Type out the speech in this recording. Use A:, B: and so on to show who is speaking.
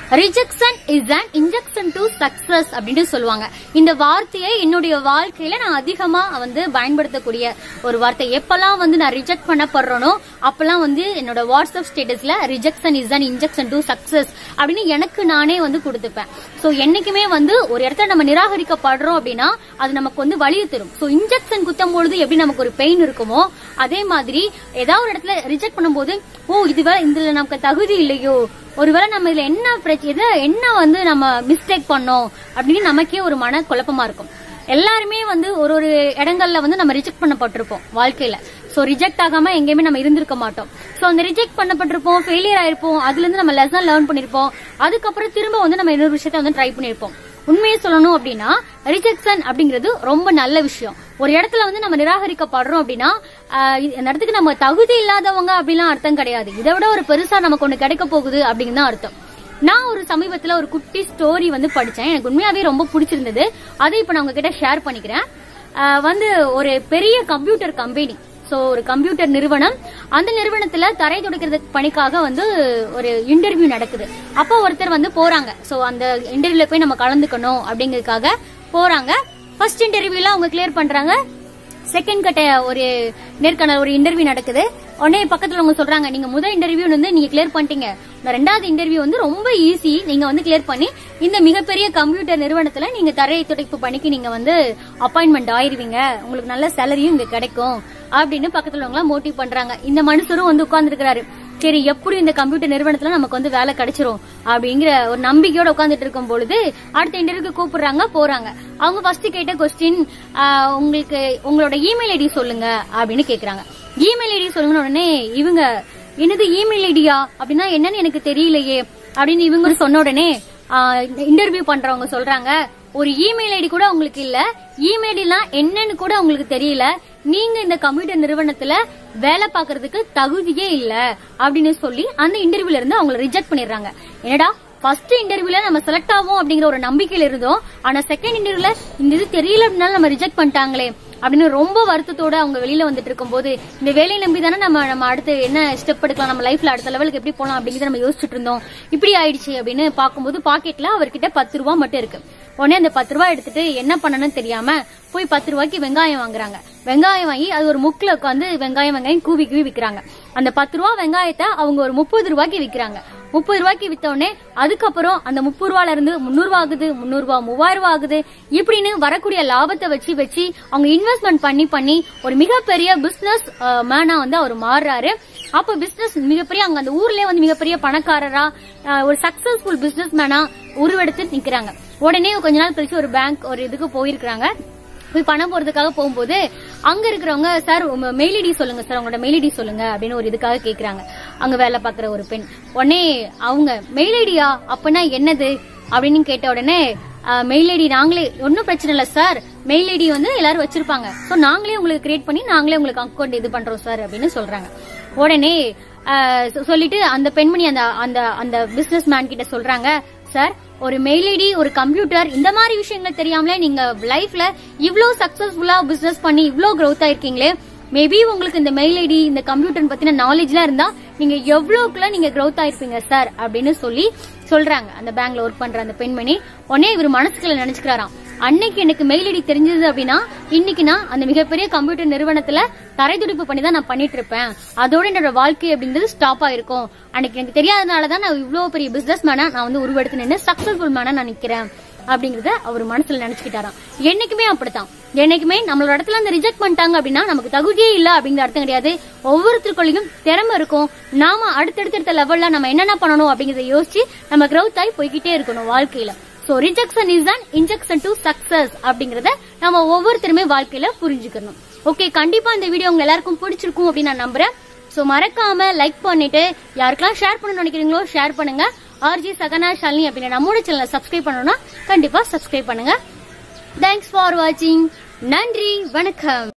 A: rejection is an injection to success அப்படின்னு சொல்லுவாங்க இந்த வார்த்தையை என்னுடைய வாழ்க்கையில நான் அதிகமா வந்து பயன்படுத்தக்கூடிய ஒரு வார்த்தை எப்பெல்லாம் வந்து நான் ரிஜெக்ட் பண்ணப்படுறேனோ அப்பெல்லாம் வந்து என்னோட வாட்ஸ்அப் ஸ்டேட்டஸ்ல rejection is an injection to success அப்படின்னு எனக்கு நானே வந்து கொடுத்துப்பேன் சோ என்னைக்குமே வந்து ஒரு இடத்துல நம்ம நிராகரிக்கப்படுறோம் அப்படின்னா அது நமக்கு வந்து வலியை தரும் சோ இன்ஜெக்ஷன் குத்தும் பொழுது எப்படி நமக்கு ஒரு பெயின் இருக்குமோ அதே மாதிரி ஏதாவது ஒரு இடத்துல ரிஜெக்ட் பண்ணும்போது ஓ இதுவே இதுல நமக்கு தகுதி இல்லையோ ஒருவேளை நம்ம இதுல என்ன பிரச்சனை இதை என்ன வந்து நம்ம மிஸ்டேக் பண்ணோம் அப்படின்னு நமக்கே ஒரு மன குழப்பமா இருக்கும் எல்லாருமே வந்து ஒரு ஒரு இடங்கள்ல வந்து நம்ம ரிஜெக்ட் பண்ணப்பட்டிருப்போம் வாழ்க்கையில சோ ரிஜெக்ட் ஆகாம எங்கேயுமே நம்ம இருந்திருக்க மாட்டோம் சோ அந்த ரிஜெக்ட் பண்ணப்பட்டிருப்போம் ஃபெயிலியர் ஆயிருப்போம் அதுல இருந்து நம்ம லெசன் லேர்ன் பண்ணிருப்போம் அதுக்கப்புறம் திரும்ப வந்து நம்ம இன்னொரு விஷயத்த வந்து ட்ரை பண்ணிருப்போம் உண்மையை சொல்லணும் அப்படின்னா ரிஜெக்ஷன் அப்படிங்கிறது ரொம்ப நல்ல விஷயம் ஒரு இடத்துல வந்து நம்ம நிராகரிக்கப்படுறோம் அப்படின்னா ஆஹ் இது- இந்த இடத்துக்கு நம்ம தகுதி இல்லாதவங்க அப்படிலாம் அர்த்தம் கிடையாது இதை விட ஒரு பெருசா நமக்கு ஒண்ணு கிடைக்க போகுது அப்படின்னு தான் அர்த்தம் நான் ஒரு சமீபத்துல ஒரு குட்டி ஸ்டோரி வந்து படிச்சேன் எனக்கு உண்மையாவே ரொம்ப பிடிச்சிருந்தது அதை இப்ப நான் உங்ககிட்ட ஷேர் பண்ணிக்கிறேன் ஆஹ் வந்து ஒரு பெரிய கம்ப்யூட்டர் கம்பெனி சோ ஒரு கம்ப்யூட்டர் நிறுவனம் அந்த நிறுவனத்துல தரை துடைக்கிறது பணிக்காக வந்து ஒரு இன்டர்வியூ நடக்குது அப்போ ஒருத்தர் வந்து போறாங்க சோ அந்த இன்டர்வியூல போய் நம்ம கலந்துக்கணும் அப்படிங்கறதுக்காக போறாங்க ஃபர்ஸ்ட் இன்டர்வியூல அவங்க கிளியர் பண்றாங்க செகண்ட் கட்ட ஒரு நேர்காணல் ஒரு இன்டர்வியூ நடக்குது உடனே பக்கத்துல அவங்க சொல்றாங்க நீங்க முதல் இன்டர்வியூ வந்து நீங்க கிளியர் பண்ணிட்டீங்க இந்த ரெண்டாவது இன்டர்வியூ வந்து ரொம்ப ஈஸி நீங்க வந்து கிளியர் பண்ணி இந்த மிகப்பெரிய கம்ப்யூட்டர் நிறுவனத்துல நீங்க தரை துடைப்பு பணிக்கு நீங்க வந்து அப்பாயின்மெண்ட் ஆயிருவீங்க உங்களுக்கு நல்ல சேலரியும் இங்க கிடைக்கும் அப்படின்னு பக்கத்துல உள்ளவங்க மோட்டிவ் பண்றாங்க இந்த மனுஷரும் வந்து உட்கார்ந்துருக்காரு சரி எப்படி இந்த கம்ப்யூட்டர் நிறுவனத்துல நமக்கு வந்து வேலை கிடைச்சிரும் அப்படிங்கிற ஒரு நம்பிக்கையோட உட்கார்ந்துட்டு இருக்கும் பொழுது அடுத்த இன்டர்வியூக்கு கூப்பிடுறாங்க போறாங்க அவங்க ஃபர்ஸ்ட் கேட்ட கொஸ்டின் உங்களுக்கு உங்களோட இமெயில் ஐடி சொல்லுங்க அப்படின்னு கேக்குறாங்க இமெயில் ஐடி சொல்லுங்க உடனே இவங்க என்னது இமெயில் ஐடியா அப்படின்னா என்னன்னு எனக்கு தெரியலையே அப்படின்னு இவங்க சொன்ன உடனே இன்டர்வியூ பண்றவங்க சொல்றாங்க ஒரு இமெயில் ஐடி கூட உங்களுக்கு இல்ல இமெயில் எல்லாம் என்னன்னு கூட உங்களுக்கு தெரியல நீங்க இந்த கம்ப்யூட்டர் நிறுவனத்துல வேலை பார்க்கறதுக்கு தகுதியே இல்ல அப்படின்னு சொல்லி அந்த இன்டர்வியூல இருந்து அவங்கள ரிஜெக்ட் பண்ணிடுறாங்க என்னடா ஃபர்ஸ்ட் இன்டர்வியூல நம்ம செலக்ட் ஆவோம் அப்படிங்கிற ஒரு நம்பிக்கையில இருந்தோம் ஆனா செகண்ட் இன்டர்வியூல இந்த இது தெரியல அப்படின்னாலும் நம்ம ரிஜெக்ட் பண்ணிட்டாங்களே அப்படின்னு ரொம்ப வருத்தத்தோட அவங்க வெளியில வந்துட்டு இருக்கும்போது இந்த வேலையை நம்பி தானே நம்ம நம்ம அடுத்து என்ன ஸ்டெப் எடுக்கலாம் நம்ம லைஃப்ல அடுத்த லெவலுக்கு எப்படி போலாம் அப்படிங்கறத நம்ம யோசிச்சுட்டு இருந்தோம் இப்படி ஆயிடுச்சு அப்படின்னு பார்க்கும்போது பாக்கெட்ல அவர்கிட்ட பத்து ரூபா மட்டும் இருக்கு உடனே அந்த பத்து ரூபாய் எடுத்துட்டு என்ன பண்ணணும்னு தெரியாம போய் பத்து ரூபாய்க்கு வெங்காயம் வாங்குறாங்க வெங்காயம் வாங்கி அது ஒரு முக்குல உட்காந்து வெங்காயம் வெங்காயம் கூவி கூவி விக்கிறாங்க அந்த பத்து ரூபா வெங்காயத்தை அவங்க ஒரு முப்பது ரூபாய்க்கு விக்கிறாங்க முப்பது ரூபாய்க்கு வித்த உடனே அதுக்கப்புறம் அந்த முப்பது ரூபால இருந்து முன்னூறு ரூபா ஆகுது முன்னூறு ரூபா மூவாயிரம் ரூபா ஆகுது இப்படின்னு வரக்கூடிய லாபத்தை வச்சு வச்சு அவங்க இன்வெஸ்ட்மெண்ட் பண்ணி பண்ணி ஒரு மிகப்பெரிய பிசினஸ் மேனா வந்து அவர் மாறுறாரு அப்ப பிசினஸ் மிகப்பெரிய அங்க அந்த ஊர்லயே வந்து மிகப்பெரிய பணக்காரரா அஹ், ஒரு சக்சஸ்ஃபுல் பிசினஸ் மேனா உருவெடுத்து நிக்கிறாங்க உடனே கொஞ்ச நாள் கழிச்சு ஒரு பேங்க் ஒரு இதுக்கு போயிருக்கிறாங்க போய் பணம் போறதுக்காக போகும்போது அங்க இருக்கிறவங்க சார் உங்க மெயில் ஐடி சொல்லுங்க சார் உங்களோட மெயில் ஐடி சொல்லுங்க அப்படின்னு ஒரு இதுக்காக கேக்குறாங்க அங்க வேலை பாக்குற ஒரு பெண் உடனே அவங்க மெயில் ஐடியா அப்பனா என்னது அப்படின்னு கேட்ட உடனே மெயில் ஐடி நாங்களே ஒன்னும் பிரச்சனை இல்ல சார் மெயில் ஐடி வந்து எல்லாரும் வச்சிருப்பாங்க சோ நாங்களே உங்களுக்கு கிரியேட் பண்ணி நாங்களே உங்களுக்கு அக்கௌண்ட் இது பண்றோம் சார் அப்படின்னு சொல்றாங்க உடனே ஆஹ் சொ- சொல்லிட்டு அந்த பெண்மணி அந்த அந்த அந்த பிசினஸ் மேன் கிட்ட சொல்றாங்க சார் ஒரு மெயில் ஐடி ஒரு கம்ப்யூட்டர் இந்த மாதிரி விஷயங்கள் தெரியாமலே நீங்க லைஃப்ல இவ்ளோ சக்சஸ்ஃபுல்லா பிசினஸ் பண்ணி இவ்ளோ growth ஆயிருக்கீங்களே மேபி உங்களுக்கு இந்த மெயில் ஐடி இந்த கம்ப்யூட்டர் பத்தின நாலேஜ்லாம் இருந்தா நீங்க எவ்வளவுக்குள்ள நீங்க growth ஆயிருப்பீங்க சார் அப்படின்னு சொல்லி சொல்றாங்க அந்த பேங்க்ல ஒர்க் பண்ற அந்த பெண்மணி உடனே இவர் மனசுக்குள்ள நினைச்சுக்கிறாராம் அன்னைக்கு எனக்கு மெயில் ஐடி தெரிஞ்சது அப்படின்னா இன்னைக்கு நான் அந்த மிகப்பெரிய கம்ப்யூட்டர் நிறுவனத்துல தரைதுடிப்பு பண்ணி தான் நான் பண்ணிட்டு இருப்பேன் அதோட என்னோட வாழ்க்கை அப்படின்றது ஸ்டாப் ஆயிருக்கும் அன்னைக்கு எனக்கு தெரியாதனால தான் நான் இவ்வளவு பெரிய பிசினஸ் மேனா நான் வந்து உருவெடுத்து நின்று சக்சஸ்ஃபுல் மேனா நான் நிக்கிறேன் அப்படிங்கறத அவர் மனசுல நினைச்சுக்கிட்டாராம் என்னைக்குமே அப்படித்தான் என்னைக்குமே நம்மளோட இடத்துல அந்த ரிஜெக்ட் பண்ணிட்டாங்க அப்படின்னா நமக்கு தகுதியே இல்ல அப்படிங்கிற அர்த்தம் கிடையாது ஒவ்வொருத்தருக்குள்ளயும் திறமை இருக்கும் நாம அடுத்தடுத்த லெவல்ல நம்ம என்னென்ன பண்ணணும் அப்படிங்கறத யோசிச்சு நம்ம growth ஆகி போய்கிட்டே இருக்கணும் வாழ்க்கையில so rejection is an injection to success அப்படிங்கறத நம்ம ஒவ்வொருத்தருமே வாழ்க்கையில புரிஞ்சுக்கணும் ஓகே கண்டிப்பா இந்த வீடியோ உங்க எல்லாருக்கும் பிடிச்சிருக்கும் அப்படின்னு நான் நம்புறேன் சோ மறக்காம லைக் பண்ணிட்டு யாருக்கெல்லாம் ஷேர் பண்ணணும்னு நினைக்கிறீங்களோ ஷேர் பண்ணுங்க ஆர்ஜி சகனா ஷாலினி அப்படின்னு நம்மளோட சேனலை சப்ஸ்கிரைப் பண்ணணும்னா கண்டிப்பா சப்ஸ்கிரைப் பண்ணுங்க தேங்க்ஸ் ஃபார் வாட்சிங் நன்றி வணக்கம்